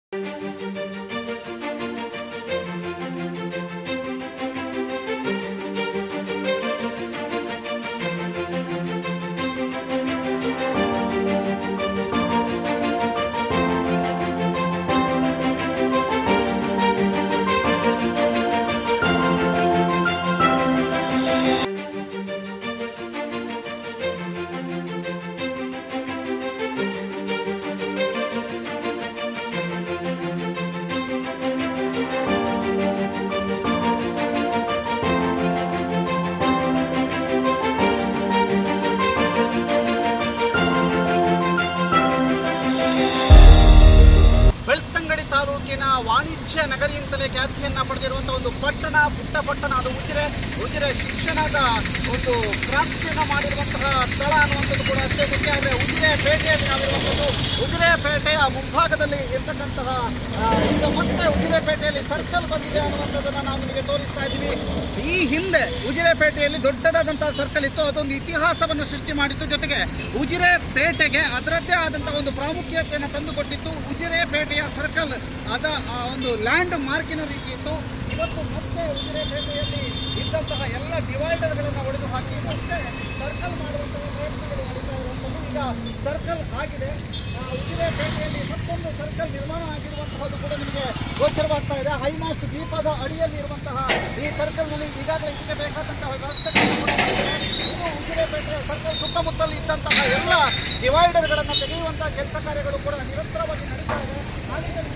ಬೆಳ್ತಂಗಡಿ ತಾಲೂಕಿನ ವಾಣಿಜ್ಯ ನಗರಿ ಅಂತಲೇ ಖ್ಯಾತಿಯನ್ನ ಪಡೆದಿರುವಂತಹ ಒಂದು ಪಟ್ಟಣ ಪುಟ್ಟ ಪಟ್ಟಣ ಅದು ಉಜಿರೆ ಉಜಿರೆ ಶಿಕ್ಷಣದ ಒಂದು ಕ್ರಾಂತಿಯನ್ನ ಮಾಡಿರುವಂತಹ ಸ್ಥಳ ಅನ್ನುವಂಥದ್ದು ಕೂಡ ಅಷ್ಟೇ ಮುಖ್ಯ ಆದರೆ ಉಜಿರೆ ಪೇಟೆಯಲ್ಲಿ ನಾವಿರುವಂಥದ್ದು ಉಜಿರೆ ಪೇಟೆಯ ಮುಂಭಾಗದಲ್ಲಿ ಇರ್ತಕ್ಕಂತಹ ಆ, ಈಗ ಮತ್ತೆ ಉಜಿರೆ ಪೇಟೆಯಲ್ಲಿ ಸರ್ಕಲ್ ಬಂದಿದೆ ಅನ್ನುವಂಥದ್ದನ್ನ ನಾವು ನಿಮಗೆ ತೋರಿಸ್ತಾ ಇದ್ದೀವಿ ಈ ಹಿಂದೆ ಉಜಿರೆ ಪೇಟೆಯಲ್ಲಿ ದೊಡ್ಡದಾದಂತಹ ಸರ್ಕಲ್ ಇತ್ತು ಅದೊಂದು ಇತಿಹಾಸವನ್ನು ಸೃಷ್ಟಿ ಮಾಡಿತ್ತು ಜೊತೆಗೆ ಉಜಿರೆ ಪೇಟೆಗೆ ಅದರದ್ದೇ ಆದಂತಹ ಒಂದು ಪ್ರಾಮುಖ್ಯತೆಯನ್ನು ತಂದುಕೊಟ್ಟಿತ್ತು ಉಜಿರೆ ಪೇಟೆಯ ಸರ್ಕಲ್ ಅದ ಆ ಒಂದು ಲ್ಯಾಂಡ್ ಮಾರ್ಕಿನ ರೀತಿ ಇತ್ತು ಇವತ್ತು ಮತ್ತೆ ಉಜಿರೆ ಪೇಟೆಯಲ್ಲಿ ಇದ್ದಂತಹ ಎಲ್ಲ ಡಿವೈಡರ್ಗಳನ್ನು ಒಡೆದು ಹಾಕಿ ಮತ್ತೆ ಸರ್ಕಲ್ ಮಾಡುವಂತಹ ಪ್ರಯತ್ನಗಳು ನಡೀತಾ ಇರುವಂಥದ್ದು ಈಗ ಸರ್ಕಲ್ ಆಗಿದೆ ಆ, ಉಜಿರೆ ಪೇಟೆಯಲ್ಲಿ ಮತ್ತೊಂದು ಸರ್ಕಲ್ ನಿರ್ಮಾಣ ಆಗಿರುವಂತಹದ್ದು ಕೂಡ ನಿಮಗೆ ಗೋಚರವಾಗ್ತಾ ಇದೆ ಹೈಮಾಸ್ಟ್ ದೀಪದ ಅಡಿಯಲ್ಲಿ ಇರುವಂತಹ ಈ ಸರ್ಕಲ್ನಲ್ಲಿ ಈಗಾಗಲೇ ಇದಕ್ಕೆ ಬೇಕಾದಂತಹ ವ್ಯವಸ್ಥೆಗಳನ್ನು ಕೂಡ ಮಾಡಿದ್ದಾರೆ. ಇನ್ನು ಉಜಿರೆ ಪೇಟೆಯ ಸರ್ಕಲ್ ಸುತ್ತಮುತ್ತಲು ಇದ್ದಂತಹ ಎಲ್ಲ ಡಿವೈಡರ್ಗಳನ್ನು ತೆಗೆಯುವಂತಹ ಕೆಲಸ ಕಾರ್ಯಗಳು ಕೂಡ ನಿರಂತರವಾಗಿ ನಡೀತಾ ಇದೆ ಹಾದಿಗಳಲ್ಲಿ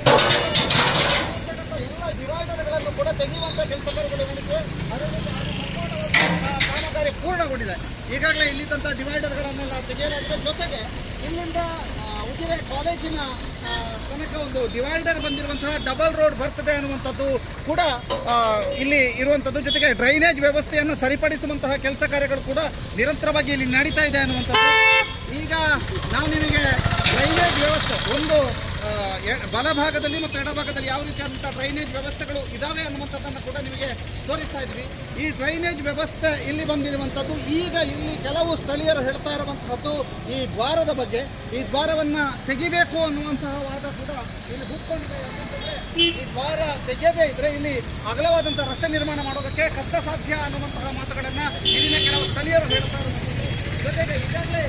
ಇರ್ತಕ್ಕಂಥ ಎಲ್ಲ ಡಿವೈಡರ್ಗಳನ್ನು ಕೂಡ ತೆಗೆಯುವಂತ ಕೆಲಸ ಕಾರ್ಯಗಳು ನಡೀತಿವೆ ಅದೇ ರೀತಿ ಅದು ಸಂಪೂರ್ಣವಾಗಿ ಆ ಕಾಮಗಾರಿ ಪೂರ್ಣಗೊಂಡಿದೆ ಈಗಾಗಲೇ ಇಲ್ಲಿದ್ದಂಥ ಡಿವೈಡರ್ಗಳನ್ನೆಲ್ಲ ತೆಗೆಯಲಾಗಿದೆ ಜೊತೆಗೆ ಇಲ್ಲಿಂದ ಆ, ಉಜಿರೆ ಕಾಲೇಜಿನ ಆ, ತನಕ ಒಂದು ಡಿವೈಡರ್ ಬಂದಿರುವಂತಹ ಡಬಲ್ ರೋಡ್ ಬರ್ತದೆ ಅನ್ನುವಂಥದ್ದು ಕೂಡ ಆ, ಇಲ್ಲಿ ಇರುವಂಥದ್ದು ಜೊತೆಗೆ ಡ್ರೈನೇಜ್ ವ್ಯವಸ್ಥೆಯನ್ನು ಸರಿಪಡಿಸುವಂತಹ ಕೆಲಸ ಕಾರ್ಯಗಳು ಕೂಡ ನಿರಂತರವಾಗಿ ಇಲ್ಲಿ ನಡೀತಾ ಇದೆ ಅನ್ನುವಂಥದ್ದು ಈಗ ನಾವು ನಿಮಗೆ ಡ್ರೈನೇಜ್ ವ್ಯವಸ್ಥೆ ಒಂದು ಆ, ಎ- ಬಲಭಾಗದಲ್ಲಿ ಮತ್ತು ಎಡಭಾಗದಲ್ಲಿ ಯಾವ ರೀತಿಯಾದಂತಹ ಡ್ರೈನೇಜ್ ವ್ಯವಸ್ಥೆಗಳು ಇದಾವೆ ಅನ್ನುವಂಥದ್ದನ್ನು ಕೂಡ ನಿಮಗೆ ತೋರಿಸ್ತಾ ಇದ್ವಿ ಈ ಡ್ರೈನೇಜ್ ವ್ಯವಸ್ಥೆ ಇಲ್ಲಿ ಬಂದಿರುವಂಥದ್ದು ಈಗ ಇಲ್ಲಿ ಕೆಲವು ಸ್ಥಳೀಯರು ಹೇಳ್ತಾ ಇರುವಂತಹದ್ದು ಈ ದ್ವಾರದ ಬಗ್ಗೆ ಈ ದ್ವಾರವನ್ನ ತೆಗಿಬೇಕು ಅನ್ನುವಂತಹ ವಾದ ಕೂಡ ಇಲ್ಲಿ ಹುಟ್ಕೊಂಡಿದೆ ಯಾಕಂತಂದ್ರೆ ಈ ದ್ವಾರ ತೆಗೆಯದೇ ಇದ್ರೆ ಇಲ್ಲಿ ಅಗಲವಾದಂತಹ ರಸ್ತೆ ನಿರ್ಮಾಣ ಮಾಡೋದಕ್ಕೆ ಕಷ್ಟ ಸಾಧ್ಯ ಅನ್ನುವಂತಹ ಮಾತುಗಳನ್ನ ಇಲ್ಲಿನ ಕೆಲವು ಸ್ಥಳೀಯರು ಹೇಳ್ತಾ ಇರುವಂಥದ್ದು ಜೊತೆಗೆ ಈಗಾಗಲೇ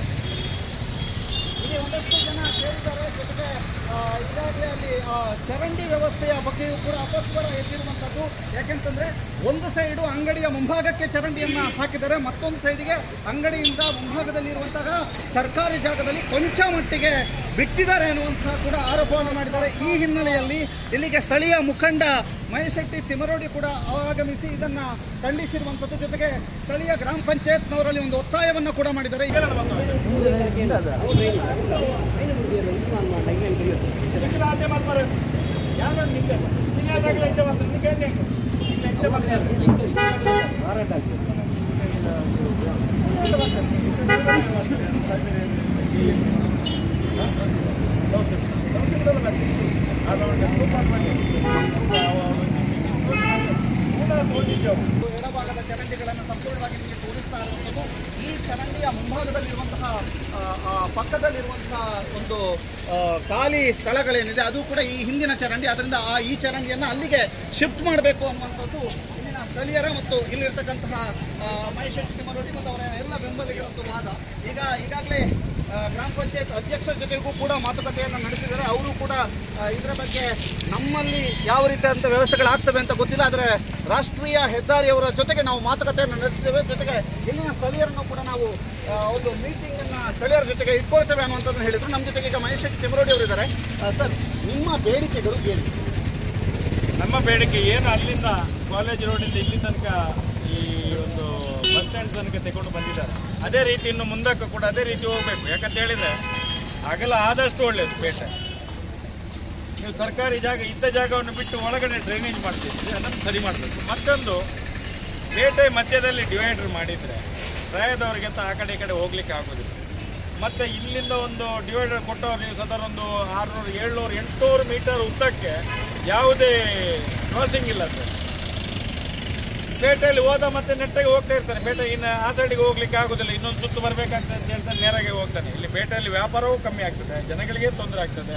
ಇಲ್ಲಿ ಒಂದಷ್ಟು ಜನ ಸೇರಿದ್ದಾರೆ ಜೊತೆಗೆ ಆ, ಈಗಾಗಲೇ ಅಲ್ಲಿ ಆ, ಚರಂಡಿ ವ್ಯವಸ್ಥೆಯ ಬಗ್ಗೆಯೂ ಕೂಡ ಅಪಸ್ವರ ಎದ್ದಿರುವಂಥದ್ದು ಯಾಕೆಂತಂದ್ರೆ ಒಂದು ಸೈಡು ಅಂಗಡಿಯ ಮುಂಭಾಗಕ್ಕೆ ಚರಂಡಿಯನ್ನ ಹಾಕಿದ್ದಾರೆ ಮತ್ತೊಂದು ಸೈಡಿಗೆ ಅಂಗಡಿಯಿಂದ ಮುಂಭಾಗದಲ್ಲಿ ಇರುವಂತಹ ಸರ್ಕಾರಿ ಜಾಗದಲ್ಲಿ ಕೊಂಚ ಮಟ್ಟಿಗೆ ಬಿಟ್ಟಿದ್ದಾರೆ ಅನ್ನುವಂತಹ ಕೂಡ ಆರೋಪವನ್ನು ಮಾಡಿದ್ದಾರೆ ಈ ಹಿನ್ನೆಲೆಯಲ್ಲಿ ಇಲ್ಲಿಗೆ ಸ್ಥಳೀಯ ಮುಖಂಡ ಮಹೇಶೆಟ್ಟಿ ತಿಮರೋಡಿ ಕೂಡ ಆಗಮಿಸಿ ಇದನ್ನ ಖಂಡಿಸಿರುವಂಥದ್ದು ಜೊತೆಗೆ ಸ್ಥಳೀಯ ಗ್ರಾಮ ಪಂಚಾಯತ್ನವರಲ್ಲಿ ಒಂದು ಒತ್ತಾಯವನ್ನ ಕೂಡ ಮಾಡಿದ್ದಾರೆ ಎಡಭಾಗದ ಚರಂಡಿಗಳನ್ನು ಸಂಪೂರ್ಣವಾಗಿ ನಿಮಗೆ ತೋರಿಸ್ತಾ ಇರುವಂಥದ್ದು ಈ ಚರಂಡಿಯ ಮುಂಭಾಗದಲ್ಲಿರುವಂತಹ ಆ, ಆ, ಪಕ್ಕದಲ್ಲಿರುವಂತಹ ಒಂದು ಆ, ಖಾಲಿ ಸ್ಥಳಗಳೇನಿದೆ ಅದು ಕೂಡ ಈ ಹಿಂದಿನ ಚರಂಡಿ ಅದರಿಂದ ಆ ಈ ಚರಂಡಿಯನ್ನು ಅಲ್ಲಿಗೆ ಶಿಫ್ಟ್ ಮಾಡಬೇಕು ಅನ್ನುವಂಥದ್ದು ಇಲ್ಲಿನ ಸ್ಥಳೀಯರ ಮತ್ತು ಇಲ್ಲಿರ್ತಕ್ಕಂತಹ ಆ, ಮಹೇಶ್ ತಿಮ್ಮರೊಡ್ಡಿ ಮತ್ತು ಅವರ ಎಲ್ಲ ಬೆಂಬಲಿಗರ ಒಂದು ವಾದ ಈಗ ಈಗಾಗಲೇ ಆ, ಗ್ರಾಮ ಪಂಚಾಯತ್ ಅಧ್ಯಕ್ಷರ ಜೊತೆಗೂ ಕೂಡ ಮಾತುಕತೆಯನ್ನು ನಡೆಸಿದ್ದಾರೆ ಅವರು ಕೂಡ ಆ, ಇದರ ಬಗ್ಗೆ ನಮ್ಮಲ್ಲಿ ಯಾವ ರೀತಿಯಾದಂಥ ವ್ಯವಸ್ಥೆಗಳಾಗ್ತವೆ ಅಂತ ಗೊತ್ತಿಲ್ಲ ಆದರೆ ರಾಷ್ಟ್ರೀಯ ಹೆದ್ದಾರಿಯವರ ಜೊತೆಗೆ ನಾವು ಮಾತುಕತೆಯನ್ನು ನಡೆಸಿದ್ದೇವೆ ಜೊತೆಗೆ ಇಲ್ಲಿನ ಸ್ಥಳೀಯರನ್ನು ಕೂಡ ನಾವು ಆ, ಒಂದು ಮೀಟಿಂಗ್ ಅನ್ನ ಸ್ಥಳೀಯರ ಜೊತೆಗೆ ಇಟ್ಕೊಳ್ತೇವೆ ಅನ್ನುವಂಥದ್ದನ್ನು ಹೇಳಿದ್ರು ನಮ್ಮ ಜೊತೆಗೆ ಈಗ ಮಹೇಶ್ ಶೆಟ್ಟಿ ತಿಮರೋಡಿ ಅವರು ಇದ್ದಾರೆ ಆ, ಸರ್ ನಿಮ್ಮ ಬೇಡಿಕೆಗಳು ಏನು ನಮ್ಮ ಬೇಡಿಕೆ ಏನು ಅಲ್ಲಿಂದ ಕಾಲೇಜ್ ರೋಡಿಂದ ಇಲ್ಲಿ ತನಕ ಈ ಒಂದು ಬಸ್ ಸ್ಟ್ಯಾಂಡ್ ತನಕ ತಗೊಂಡು ಬಂದಿದ್ದಾರೆ ಅದೇ ರೀತಿ ಇನ್ನು ಮುಂದಕ್ಕೂ ಕೂಡ ಅದೇ ರೀತಿ ಹೋಗಬೇಕು ಯಾಕಂತ ಹೇಳಿದ್ರೆ ಅಗಲ ಆದಷ್ಟು ಒಳ್ಳೆಯದು ಪೇಟೆ ನೀವು ಸರ್ಕಾರಿ ಜಾಗ ಇದ್ದ ಜಾಗವನ್ನು ಬಿಟ್ಟು ಒಳಗಡೆ ಡ್ರೈನೇಜ್ ಮಾಡ್ತಿದ್ರಿ ಅದನ್ನು ಸರಿ ಮಾಡಬೇಕು ಮತ್ತೊಂದು ಪೇಟೆ ಮಧ್ಯದಲ್ಲಿ ಡಿವೈಡರ್ ಮಾಡಿದರೆ ಪ್ರಾಯದವರಿಗೆ ಅಂತ ಆ ಕಡೆ ಈ ಕಡೆ ಹೋಗ್ಲಿಕ್ಕೆ ಆಗೋದಿಲ್ಲ ಮತ್ತೆ ಇಲ್ಲಿಂದ ಒಂದು ಡಿವೈಡರ್ ಕೊಟ್ಟವ್ರು ನೀವು ಸಾಧಾರಣ ಒಂದು ಆರುನೂರು ಏಳ್ನೂರು ಎಂಟುನೂರು ಮೀಟರ್ ಉದ್ದಕ್ಕೆ ಯಾವುದೇ ಕ್ರಾಸಿಂಗ್ ಇಲ್ಲ ಸರ್ ಪೇಟೆಯಲ್ಲಿ ಹೋದ ಮತ್ತೆ ನೆಟ್ಟಾಗಿ ಹೋಗ್ತಾ ಇರ್ತಾನೆ ಪೇಟೆ ಇನ್ನು ಆ ಸೈಡಿಗೆ ಹೋಗ್ಲಿಕ್ಕೆ ಆಗೋದಿಲ್ಲ ಇನ್ನೊಂದು ಸುತ್ತು ಬರಬೇಕಾಗ್ತದೆ ಅಂತ ಹೇಳ್ತಾನೆ ನೇರಾಗೆ ಹೋಗ್ತಾನೆ ಇಲ್ಲಿ ಪೇಟೆಯಲ್ಲಿ ವ್ಯಾಪಾರವೂ ಕಮ್ಮಿ ಆಗ್ತದೆ ಜನಗಳಿಗೆ ತೊಂದರೆ ಆಗ್ತದೆ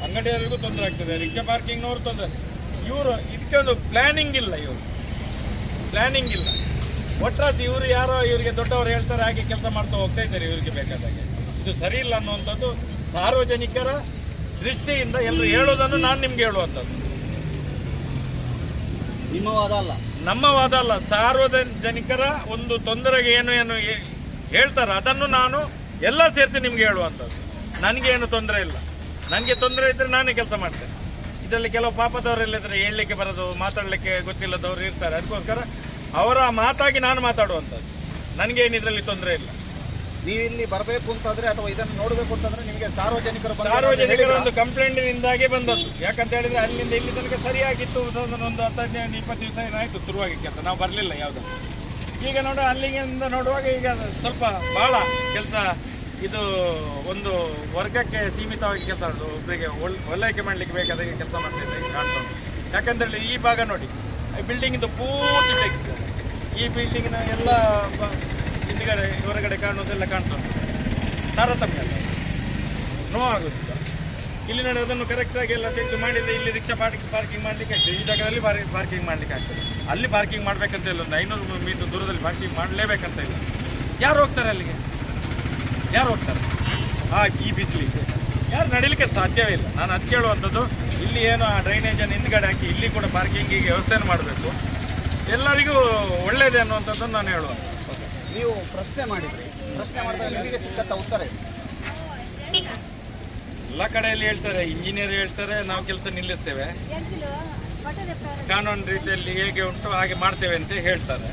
ಅಂಗಡಿಯವರಿಗೂ ತೊಂದರೆ ಆಗ್ತದೆ ರಿಕ್ಷಾ ಪಾರ್ಕಿಂಗ್ನವರು ತೊಂದರೆ ಇವರು ಇದಕ್ಕೆ ಒಂದು ಪ್ಲಾನಿಂಗ್ ಇಲ್ಲ ಇವರು ಪ್ಲಾನಿಂಗ್ ಇಲ್ಲ ಒಟ್ಟಾಸಿ ಇವರು ಯಾರೋ ಇವರಿಗೆ ದೊಡ್ಡವರು ಹೇಳ್ತಾರೆ ಹಾಗೆ ಕೆಲಸ ಮಾಡ್ತಾ ಹೋಗ್ತಾ ಇದ್ದಾರೆ ಇವರಿಗೆ ಬೇಕಾದಾಗೆ ಇದು ಸರಿ ಇಲ್ಲ ಅನ್ನುವಂಥದ್ದು ಸಾರ್ವಜನಿಕರ ದೃಷ್ಟಿಯಿಂದ ಎಲ್ಲರೂ ಹೇಳೋದನ್ನು ನಾನು ನಿಮ್ಗೆ ಹೇಳುವಂಥದ್ದು ನಿಮ್ಮ ವಾದ ಅಲ್ಲ ನಮ್ಮ ವಾದ ಅಲ್ಲ ಸಾರ್ವಜನಿಕರ ಒಂದು ತೊಂದರೆಗೆ ಏನು ಏನು ಹೇ- ಹೇಳ್ತಾರೆ ಅದನ್ನು ನಾನು ಎಲ್ಲ ಸೇರ್ತಿ ನಿಮ್ಗೆ ಹೇಳುವಂಥದ್ದು ನನಗೆ ಏನು ತೊಂದರೆ ಇಲ್ಲ ನನಗೆ ತೊಂದರೆ ಇದ್ರೆ ನಾನೇ ಕೆಲಸ ಮಾಡ್ತೇನೆ ಇದರಲ್ಲಿ ಕೆಲವು ಪಾಪದವರೆಲ್ಲ ಇದ್ರೆ ಹೇಳಲಿಕ್ಕೆ ಬರೋದು ಮಾತಾಡಲಿಕ್ಕೆ ಗೊತ್ತಿಲ್ಲದವರು ಇರ್ತಾರೆ ಅದಕ್ಕೋಸ್ಕರ ಅವರ ಮಾತಾಗಿ ನಾನು ಮಾತಾಡುವಂಥದ್ದು ನನಗೇನು ಇದರಲ್ಲಿ ತೊಂದರೆ ಇಲ್ಲ ನೀವು ಇಲ್ಲಿ ಬರಬೇಕು ಅಂತಂದ್ರೆ ಅಥವಾ ಇದನ್ನು ನೋಡಬೇಕು ಅಂತಂದ್ರೆ ನಿಮಗೆ ಸಾರ್ವಜನಿಕರು ಬಂದು ಸಾರ್ವಜನಿಕರ ಹೇಳಿದ್ರಾ? ಒಂದು ಕಂಪ್ಲೇಂಟಿನಿಂದಾಗಿ ಬಂದದ್ದು ಯಾಕಂತ ಹೇಳಿದ್ರೆ ಅಲ್ಲಿಂದ ಇಲ್ಲಿ ತನಕ ಸರಿಯಾಗಿತ್ತು ಒಂದು ಒಂದು ಹತ್ತು ಹದಿನೈದು ಇಪ್ಪತ್ತು ದಿವಸ ಏನಾಯ್ತು ಶುರುವಾಗಿ ಕೆಲಸ ನಾವು ಬರಲಿಲ್ಲ ಯಾವುದು ಈಗ ನೋಡ ಅಲ್ಲಿಂದ ನೋಡುವಾಗ ಈಗ ಅದು ಸ್ವಲ್ಪ ಬಹಳ ಕೆಲಸ ಇದು ಒಂದು ವರ್ಗಕ್ಕೆ ಸೀಮಿತವಾಗಿ ಕೆಲಸ ಮಾಡೋದು ಒಬ್ಬರಿಗೆ ಒಳ್ಳೆಕೆ ಮಾಡಲಿಕ್ಕೆ ಬೇಕಾದಾಗೆ ಕೆಲಸ ಮಾಡ್ತಿದ್ದೆ ಕಾಣ್ತಾ ಉಂಟು ಯಾಕಂತೇಳಿ ಈ ಭಾಗ ನೋಡಿ ಬಿಲ್ಡಿಂಗ್ ಇದು ಪೂರ್ತಿ ತೆಗೆದಿದ್ದಾರೆ ಈ ಬಿಲ್ಡಿಂಗಿನ ಎಲ್ಲ ಬ- ಹಿಂದ್ಗಡೆ ಹೊರಗಡೆ ಕಾಣುವುದೆಲ್ಲ ಕಾಣ್ತಾ ಉಂಟು ತಾರತಮ್ಯ ಅಲ್ಲ ನೋವಾಗುತ್ತಿಲ್ಲ ಇಲ್ಲಿ ನೋಡಿ ಅದನ್ನು ಕರೆಕ್ಟಾಗಿ ಎಲ್ಲ ತೆಗೆದು ಮಾಡಿದ್ರೆ ಇಲ್ಲಿ ರಿಕ್ಷಾ ಪಾರ್ಕಿಂಗ್ ಪಾರ್ಕಿಂಗ್ ಮಾಡ್ಲಿಕ್ಕೆ ಆಗ್ತದೆ ಈ ಜಾಗದಲ್ಲಿ ಪಾರ್ಕಿಂಗ್ ಮಾಡ್ಲಿಕ್ಕೆ ಆಗ್ತದೆ ಅಲ್ಲಿ ಪಾರ್ಕಿಂಗ್ ಮಾಡ್ಬೇಕಂತ ಇಲ್ಲ ಒಂದು ಐನೂರು ಮೀಟರ್ ದೂರದಲ್ಲಿ ಪಾರ್ಕಿಂಗ್ ಮಾಡಲೇಬೇಕಂತ ಇಲ್ಲ ಯಾರು ಹೋಗ್ತಾರೆ ಅಲ್ಲಿಗೆ ಯಾರು ಹೋಗ್ತಾರೆ ಆ ಈ ಬಿಸಿಲಿಗೆ ಯಾರು ನಡಿಲಿಕ್ಕೆ ಸಾಧ್ಯವೇ ಇಲ್ಲ ನಾನು ಅದು ಕೇಳುವಂಥದ್ದು ಇಲ್ಲಿ ಏನು ಆ ಡ್ರೈನೇಜನ್ನು ಹಿಂದ್ಗಡೆ ಹಾಕಿ ಇಲ್ಲಿ ಕೂಡ ಪಾರ್ಕಿಂಗಿಗೆ ವ್ಯವಸ್ಥೆಯನ್ನು ಮಾಡಬೇಕು ಎಲ್ಲರಿಗೂ ಒಳ್ಳೆಯದೇ ಅನ್ನುವಂಥದ್ದನ್ನು ನಾನು ಹೇಳುವಂಥದ್ದು ನೀವು ಪ್ರಶ್ನೆ ಮಾಡಿದ್ರಿ ಪ್ರಶ್ನೆ ಮಾಡಿದಾಗ ನಿಮಗೆ ಸಿಕ್ಕಂತ ಉತ್ತರ ಏನು? ಎಲ್ಲ ಕಡೆಯಲ್ಲಿ ಹೇಳ್ತಾರೆ ಇಂಜಿನಿಯರ್ ಹೇಳ್ತಾರೆ ನಾವು ಕೆಲಸ ನಿಲ್ಲಿಸ್ತೇವೆ ಕಾನೂನು ರೀತಿಯಲ್ಲಿ ಹೇಗೆ ಉಂಟು ಹಾಗೆ ಮಾಡ್ತೇವೆ ಅಂತ ಹೇಳ್ತಾರೆ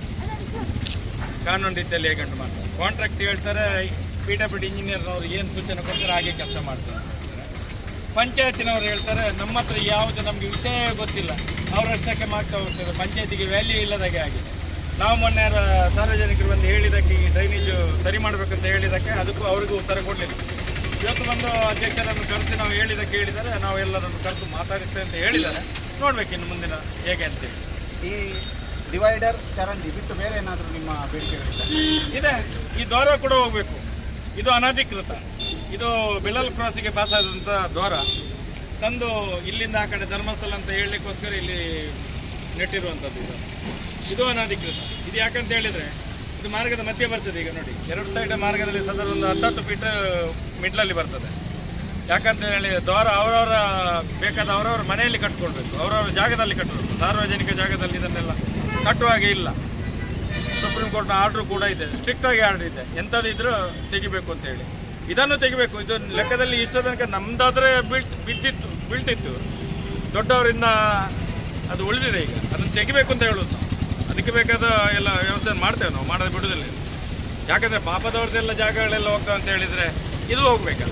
ಕಾನೂನು ರೀತಿಯಲ್ಲಿ ಹೇಗೆ ಉಂಟು ಮಾಡ್ತಾರೆ ಕಾಂಟ್ರಾಕ್ಟ್ ಹೇಳ್ತಾರೆ ಪಿ ಡಬ್ಲ್ಯೂ ಡಿ ಇಂಜಿನಿಯರ್ನವರು ಏನು ಸೂಚನೆ ಕೊಡ್ತಾರೆ ಹಾಗೆ ಕೆಲಸ ಮಾಡ್ತಾರೆ ಪಂಚಾಯತಿನವರು ಹೇಳ್ತಾರೆ ನಮ್ಮ ಹತ್ರ ಯಾವುದು ನಮಗೆ ವಿಷಯ ಗೊತ್ತಿಲ್ಲ ಅವರಷ್ಟಕ್ಕೆ ಮಾಡ್ತಾ ಹೋಗ್ತಾರೆ ಪಂಚಾಯತಿಗೆ ವ್ಯಾಲ್ಯೂ ಇಲ್ಲದಾಗೆ ಆಗಿದೆ ನಾವು ಮೊನ್ನೆ ಯಾರೋ ಸಾರ್ವಜನಿಕರು ಬಂದು ಹೇಳಿದ್ದಕ್ಕೆ ಈ ಡ್ರೈನೇಜ್ ಸರಿ ಮಾಡಬೇಕಂತ ಹೇಳಿದ್ದಕ್ಕೆ ಅದಕ್ಕೂ ಅವರಿಗೂ ಉತ್ತರ ಕೊಡಲಿಲ್ಲ ಇವತ್ತು ಬಂದು ಅಧ್ಯಕ್ಷರನ್ನು ಕರೆಸಿ ನಾವು ಹೇಳಿದ್ದಕ್ಕೆ ಹೇಳಿದ್ದಾರೆ ನಾವು ಎಲ್ಲರನ್ನು ಕರೆದು ಮಾತಾಡಿಸ್ತೇವೆ ಅಂತ ಹೇಳಿದ್ದಾರೆ ನೋಡ್ಬೇಕು ಇನ್ನು ಮುಂದಿನ ಹೇಗೆ ಅಂತೇಳಿ ಈ ಡಿವೈಡರ್ ಚರಂಡಿ ಬಿಟ್ಟು ಬೇರೆ ಏನಾದರೂ ನಿಮ್ಮ ಬೇಡಿಕೆಗಳಿಲ್ಲ ಇದೆ ಈ ದ್ವಾರ ಕೂಡ ಹೋಗ್ಬೇಕು ಇದು ಅನಧಿಕೃತ ಇದು ಬೆಳಲ್ ಕ್ರಾಸಿಗೆ ಪಾಸ್ ಆದಂತ ದ್ವಾರ ತಂದು ಇಲ್ಲಿಂದ ಆ ಕಡೆ ಧರ್ಮಸ್ಥಳ ಅಂತ ಹೇಳಲಿಕ್ಕೋಸ್ಕರ ಇಲ್ಲಿ ನೆಟ್ಟಿರುವಂಥದ್ದು ಇದು ಇದು ಅನಧಿಕೃತ ಇದು ಯಾಕಂತ ಹೇಳಿದ್ರೆ ಇದು ಮಾರ್ಗದ ಮಧ್ಯೆ ಬರ್ತದೆ ಈಗ ನೋಡಿ ಎರಡು ಸೈಡ್ ಮಾರ್ಗದಲ್ಲಿ ಸದಾ ಒಂದು ಹತ್ತತ್ತು ಫೀಟ್ ಮಿಡ್ಲಲ್ಲಿ ಬರ್ತದೆ ಯಾಕಂತ ಹೇಳಿ ದ್ವಾರ ಅವರವರ ಬೇಕಾದ ಅವರವರ ಮನೆಯಲ್ಲಿ ಕಟ್ಕೊಳ್ಬೇಕು ಅವರವರ ಜಾಗದಲ್ಲಿ ಕಟ್ಟಬೇಕು ಸಾರ್ವಜನಿಕ ಜಾಗದಲ್ಲಿ ಇದನ್ನೆಲ್ಲ ಕಟ್ಟುವಾಗೆ ಇಲ್ಲ ಸುಪ್ರೀಂ ಕೋರ್ಟ್ನ ಆರ್ಡರ್ ಕೂಡ ಇದೆ ಸ್ಟ್ರಿಕ್ಟ್ ಆಗಿ ಆರ್ಡರ್ ಇದೆ ಎಂಥದ್ದು ಇದ್ರೂ ತೆಗಿಬೇಕು ಅಂತ ಹೇಳಿ ಇದನ್ನು ತೆಗಿಬೇಕು ಇದು ಲೆಕ್ಕದಲ್ಲಿ ಇಷ್ಟ ತನಕ ನಮ್ದಾದ್ರೆ ಬೀಳ್ ಬಿದ್ದಿತ್ತು ಬೀಳ್ತಿತ್ತು ದೊಡ್ಡವರಿಂದ ಅದು ಉಳಿದಿದೆ ಈಗ ಅದನ್ನು ತೆಗಿಬೇಕು ಅಂತ ಹೇಳೋದು ನಾವು ಅದಕ್ಕೆ ಬೇಕಾದ ಎಲ್ಲ ವ್ಯವಸ್ಥೆ ಮಾಡ್ತೇವೆ ನಾವು ಮಾಡೋದು ಬಿಡುದಿಲ್ಲ ಇದು. ಯಾಕಂದ್ರೆ ಪಾಪದವ್ರದ್ದೆಲ್ಲ ಜಾಗಗಳೆಲ್ಲ ಹೋಗ್ತಾವ ಅಂತ ಹೇಳಿದ್ರೆ ಇದು ಹೋಗ್ಬೇಕಲ್ಲ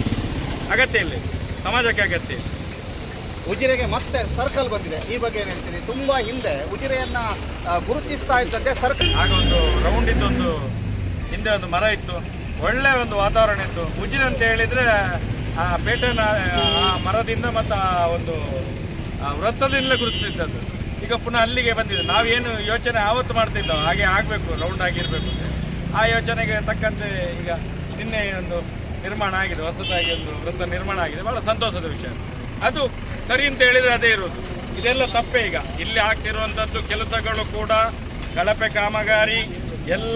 ಅಗತ್ಯ ಇಲ್ಲ ಇದು. ಸಮಾಜಕ್ಕೆ ಅಗತ್ಯ ಇಲ್ಲ ಉಜಿರೆಗೆ ಮತ್ತೆ ಸರ್ಕಲ್ ಬಂದಿದೆ ಈ ಬಗ್ಗೆ ಏನ್ ಹೇಳ್ತೀರಿ ತುಂಬಾ ಹಿಂದೆ ಉಜಿರೆಯನ್ನ ಆ, ಗುರುತಿಸ್ತಾ ಇದ್ದಂತೆ ಸರ್ಕಲ್ ಆಗ ಒಂದು ರೌಂಡ್ ಇದ್ದೊಂದು ಹಿಂದೆ ಒಂದು ಮರ ಇತ್ತು ಒಳ್ಳೆ ಒಂದು ವಾತಾವರಣ ಇತ್ತು ಉಜಿರೆ ಅಂತ ಹೇಳಿದ್ರೆ ಆ ಪೇಟೆನ ಆ ಮರದಿಂದ ಮತ್ತು ಆ ಒಂದು ಆ ವೃತ್ತದಿಂದ ಗುರುತಿಸಿದ್ದದ್ದು ಈಗ ಪುನಃ ಅಲ್ಲಿಗೆ ಬಂದಿದೆ ನಾವೇನು ಯೋಚನೆ ಆವತ್ತು ಮಾಡ್ತಿದ್ದೋ ಹಾಗೆ ಆಗಬೇಕು ರೌಂಡ್ ಆಗಿರ್ಬೇಕು ಅಂತ ಆ ಯೋಚನೆಗೆ ತಕ್ಕಂತೆ ಈಗ ನಿನ್ನೆ ಒಂದು ನಿರ್ಮಾಣ ಆಗಿದೆ ಹೊಸದಾಗಿ ಒಂದು ವೃತ್ತ ನಿರ್ಮಾಣ ಆಗಿದೆ ಬಹಳ ಸಂತೋಷದ ವಿಷಯ ಅದು ಸರಿ ಅಂತ ಹೇಳಿದ್ರೆ ಅದೇ ಇರೋದು ಇದೆಲ್ಲ ತಪ್ಪೇ ಈಗ ಇಲ್ಲಿ ಆಗ್ತಿರುವಂಥದ್ದು ಕೆಲಸಗಳು ಕೂಡ ಕಳಪೆ ಕಾಮಗಾರಿ ಎಲ್ಲ